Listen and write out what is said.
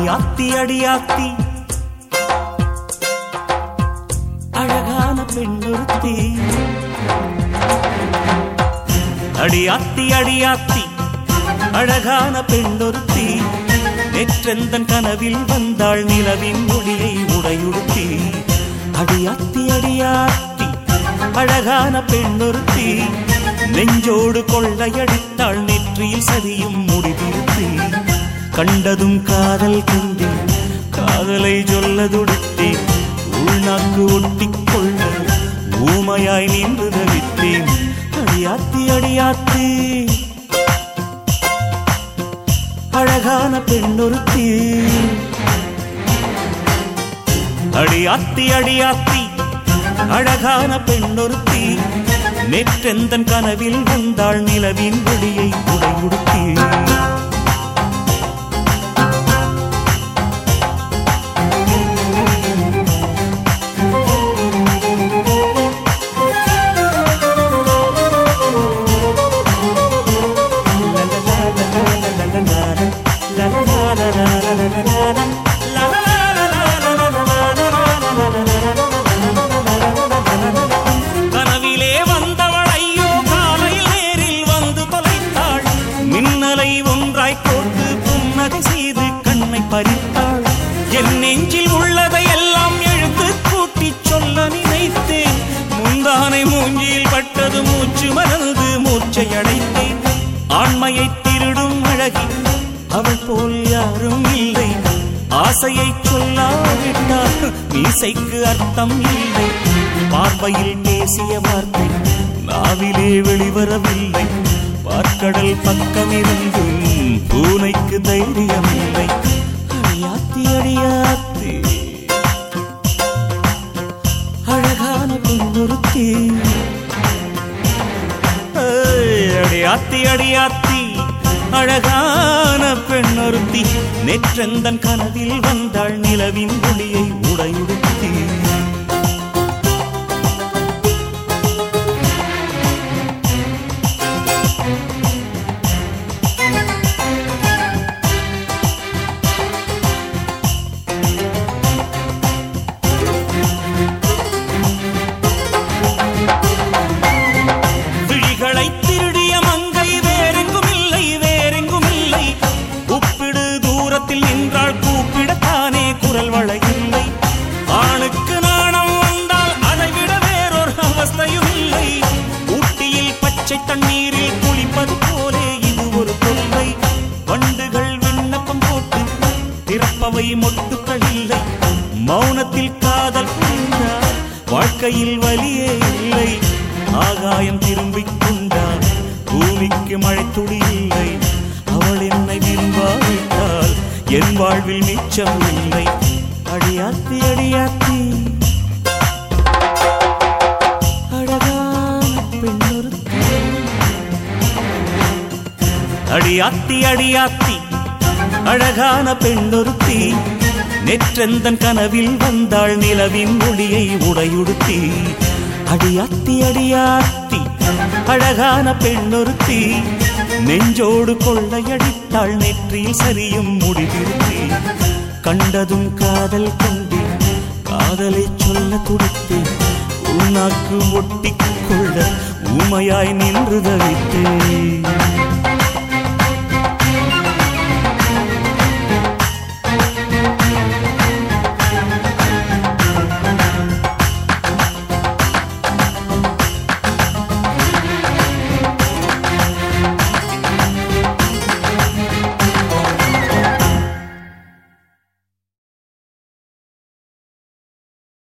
அடியாத்தி அடியாத்தி அழகான பெண்ணொருத்தி அடியாத்தி அடியாத்தி அழகான பெண்ணொருத்தி நெற்றெந்தன் கனவில் வந்தாள் நிலவின் மொழியை உடையுடுத்தி அடியாத்தி அடியாத்தி அழகான பெண்ணொருத்தி நெஞ்சோடு கொள்ளையடித்தாள் நெற்றியில் சதியும் முடிதிருத்தி கண்டதும் காதல் கொண்டே காதலை சொல்ல துடித்தேன் உள்நாக்கு ஒட்டிக் கொள்ள ஊமையாய் நின்று தவித்தேன் அடியாத்தி அடியாத்தி அழகான பெண்ணொருத்தி அடியாத்தி அடியாத்தி அழகான பெண்ணொருத்தி நேற்றெந்தன் கனவில் வந்தாள் நிலவின் ஒளியை உடையுடுத்தி கனவிலே வந்தவள் ஐயோ காலையில் நேரில் வந்து தொலைத்தாள் மின்னலை ஒன்றாய் கோர்த்து புன்னகை செய்து கண்ணை பறித்தாள் என் நெஞ்சில் உள்ளதை எல்லாம் எழுத்து கூட்டி சொல்ல நினைத்தேன் முந்தானை மூஞ்சியில் பட்டது மூச்சு மறந்து மூச்சை அடைத்தேன் ஆண்மையை திருடும் அழகி அவள் போல் யாரும் இல்லை ஆசையை சொல்லாவிட்டால் மீசைக்கு அர்த்தம் இல்லை பார்வையில் பேசிய வார்த்தை நாவிலே வெளிவரவில்லை பார்க்கடல் பக்கம் இருந்தும் பூனைக்கு தைரியம் இல்லை அடியாத்தி அடியாத்தி அழகான பொன்னுறுத்தி அடியாத்தி அடியாத்தி அழகான பெண்ணொருத்தி நெற்றந்தன் கனவில் வந்தாள் நிலவின் ஒளியை உடையுடுத்தி விழிகளை திருடிய மங்கை வேறெங்கும் இல்லை வேறெங்கும் இல்லை உப்பிடு தூரத்தில் நின்றாள் கூப்பிடத்தானே குரல் வளையில்லை ஆணுக்கு நாணம் வந்தால் அதை விட வேறொரு அவஸ்தையும் இல்லை ஊட்டியில் பச்சை தண்ணீரில் குளிப்பது போலே இது ஒரு தொல்லை வண்டுகள் விண்ணப்பம் போட்டு திறப்பவை மொட்டுக்கள் இல்லை மௌனத்தில் காதல் புரிந்தார் வாழ்க்கையில் வலியே இல்லை ஆகாயம் திரும்பிக் கொண்டார் பூமிக்கு மழை துளி இல்லை அவள் என்னை விரும்பாவிட்டால் என் வாழ்வில் மிச்சம் இல்லை அடியாத்தி அடியாத்தி அழகான பெண்ணொருத்தி அடியாத்தி அடியாத்தி அழகான பெண்ணொருத்தி நெற்றெந்தன் கனவில் வந்தாள் நிலவின் ஒளியை உடையுடுத்தி அடியாத்தி அடியாத்தி அழகான பெண்ணொருத்தி நெஞ்சோடு கொள்ளையடித்தாள் நெற்றியில் சரியும் முடிவிருத்தி கண்டதும் காதல் கொண்டேன் காதலை சொல்ல துடித்தேன் உன்னாக்கு ஒட்டிக் கொள்ள ஊமையாய் நின்று தவித்தேன்